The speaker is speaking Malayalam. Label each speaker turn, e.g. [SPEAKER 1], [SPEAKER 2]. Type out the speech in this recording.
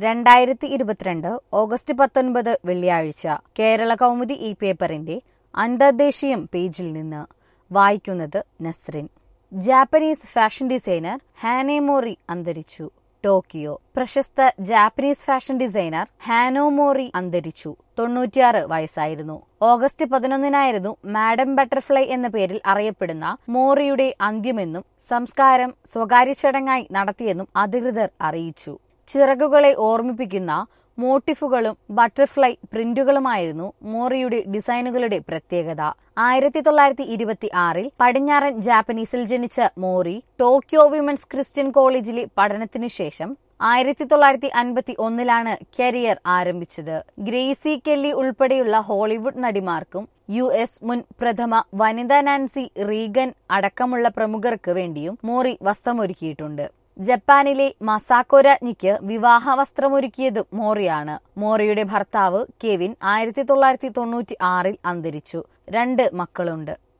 [SPEAKER 1] രണ്ടായിരത്തി ഇരുപത്തിരണ്ട് ഓഗസ്റ്റ് പത്തൊൻപത് വെള്ളിയാഴ്ച കേരള കൗമുദി ഈ പേപ്പറിന്റെ അന്തർദേശീയം പേജിൽ നിന്ന് വായിക്കുന്നത് Nasrin Japanese fashion designer Hanae Mori അന്തരിച്ചു ടോക്കിയോ പ്രശസ്ത Japanese fashion designer Hanae Mori അന്തരിച്ചു തൊണ്ണൂറ്റിയാറ് വയസ്സായിരുന്നു ഓഗസ്റ്റ് പതിനൊന്നിനായിരുന്നു മാഡം ബട്ടർഫ്ലൈ എന്ന പേരിൽ അറിയപ്പെടുന്ന മോറിയുടെ അന്ത്യമെന്നും സംസ്കാരം സ്വകാര്യ ചടങ്ങായി നടത്തിയെന്നും അധികൃതർ അറിയിച്ചു ചിറകുകളെ ഓർമ്മിപ്പിക്കുന്ന മോട്ടിഫുകളും ബട്ടർഫ്ലൈ പ്രിന്റുകളുമായിരുന്നു മോറിയുടെ ഡിസൈനുകളുടെ പ്രത്യേകത ആയിരത്തി തൊള്ളായിരത്തി ഇരുപത്തി ആറിൽ പടിഞ്ഞാറൻ ജാപ്പനീസിൽ ജനിച്ച മോറി ടോക്കിയോ വിമൻസ് ക്രിസ്ത്യൻ കോളേജിലെ പഠനത്തിനു ശേഷം ആയിരത്തി തൊള്ളായിരത്തി അൻപത്തി ഒന്നിലാണ് കരിയർ ആരംഭിച്ചത് ഗ്രേസി കെല്ലി ഉൾപ്പെടെയുള്ള ഹോളിവുഡ് നടിമാർക്കും യു എസ് മുൻ പ്രഥമ വനിതാ നാൻസി റീഗൻ അടക്കമുള്ള പ്രമുഖർക്ക് വേണ്ടിയും മോറി വസ്ത്രമൊരുക്കിയിട്ടുണ്ട് ജപ്പാനിലെ മസാക്കോ രാജ്ഞിക്ക് വിവാഹ വസ്ത്രമൊരുക്കിയതും മോറിയാണ് മോറിയുടെ ഭർത്താവ് കെവിൻ ആയിരത്തി തൊള്ളായിരത്തി തൊണ്ണൂറ്റി ആറിൽ അന്തരിച്ചു രണ്ട് മക്കളുണ്ട്